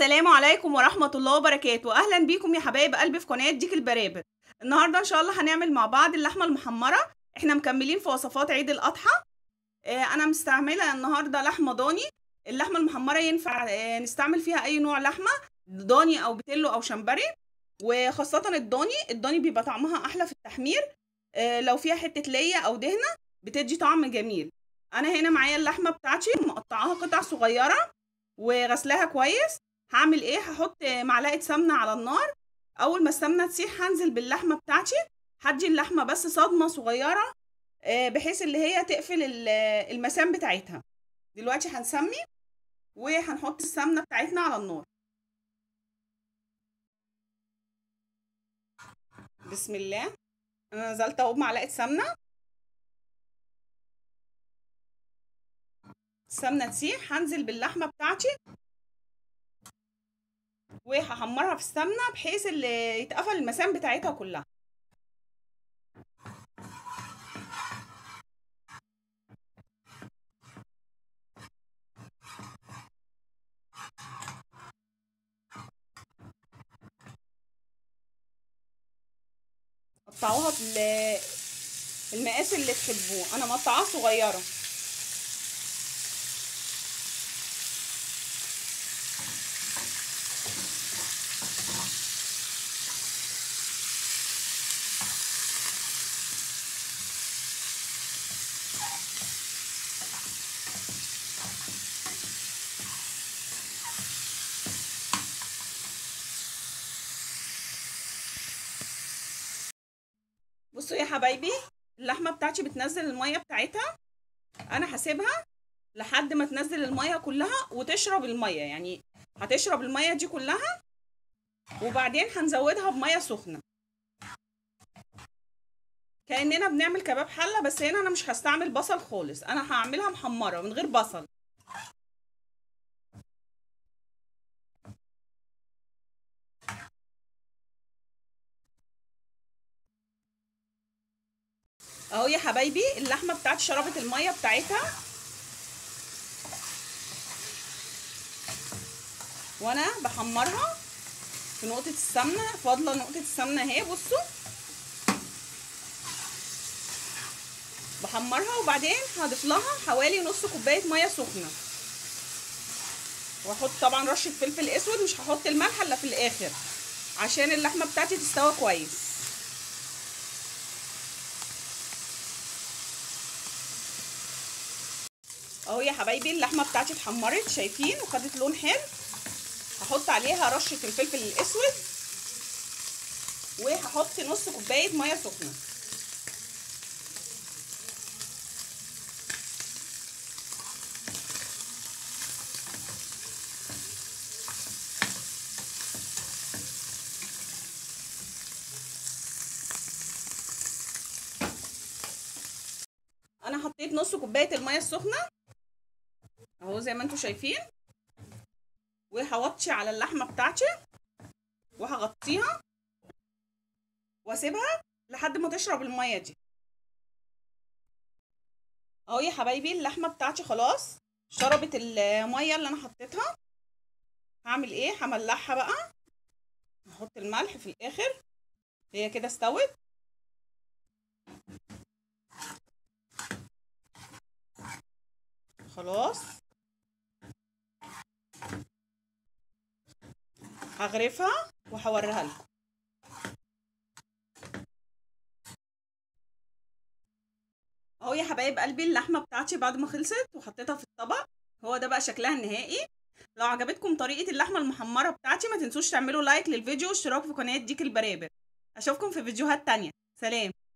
السلام عليكم ورحمة الله وبركاته أهلا بيكم يا حبايب قلبي في قناة ديك البرابر النهاردة إن شاء الله هنعمل مع بعض اللحمة المحمرة إحنا مكملين في وصفات عيد الأضحى آه، أنا مستعملة النهاردة لحمة ضاني اللحمة المحمرة ينفع آه، نستعمل فيها أي نوع لحمة ضاني أو بتلو أو شمبري وخاصة الضاني الضاني بيبقى طعمها أحلى في التحمير آه، لو فيها حتة ليا أو دهنة بتدي طعم جميل أنا هنا معايا اللحمة بتاعتي مقطعاها قطع صغيرة وغسلاها كويس هعمل ايه هحط معلقه سمنه على النار اول ما السمنه تسيح هنزل باللحمه بتاعتي هدي اللحمه بس صدمه صغيره آه، بحيث اللي هي تقفل ال- المسام بتاعتها دلوقتي هنسمي وهنحط السمنه بتاعتنا على النار بسم الله انا نزلت اهو بمعلقه سمنه السمنه تسيح هنزل باللحمه بتاعتي وهحمرها في السمنه بحيث اللي يتقفل المسام بتاعتها كلها قطعوها بال- المقاس اللي تحبوه انا مقطعاها صغيره بصوا يا حبايبي اللحمه بتاعتي بتنزل الميه بتاعتها انا هسيبها لحد ما تنزل الميه كلها وتشرب الميه يعني هتشرب الميه دي كلها وبعدين هنزودها بميه سخنه كاننا بنعمل كباب حله بس هنا انا مش هستعمل بصل خالص انا هعملها محمره من غير بصل اهو يا حبايبي اللحمه بتاعتي شربت الميه بتاعتها وانا بحمرها في نقطه السمنه فاضله نقطه السمنه اهي بصوا بحمرها وبعدين هضيف لها حوالي نص كوبايه ميه سخنه واحط طبعا رشه فلفل اسود مش هحط الملح الا في الاخر عشان اللحمه بتاعتي تستوى كويس اهو يا حبايبي اللحمه بتاعتي اتحمرت شايفين وخدت لون حلو هحط عليها رشه الفلفل الاسود وهحط نص كوبايه ميه سخنه انا حطيت نص كوبايه الميه السخنه اهو زي ما انتم شايفين وهوطي على اللحمه بتاعتي وهغطيها واسيبها لحد ما تشرب الميه دي اهو يا حبايبي اللحمه بتاعتي خلاص شربت الميه اللي انا حطيتها هعمل ايه هملحها بقى هحط الملح في الاخر هي كده استوت خلاص هغرفها وهوريها لكم اهو يا حبايب قلبي اللحمه بتاعتي بعد ما خلصت وحطيتها في الطبق هو ده بقى شكلها النهائي لو عجبتكم طريقه اللحمه المحمره بتاعتي ما تنسوش تعملوا لايك للفيديو واشتراك في قناه ديك البرابر اشوفكم في فيديوهات تانية سلام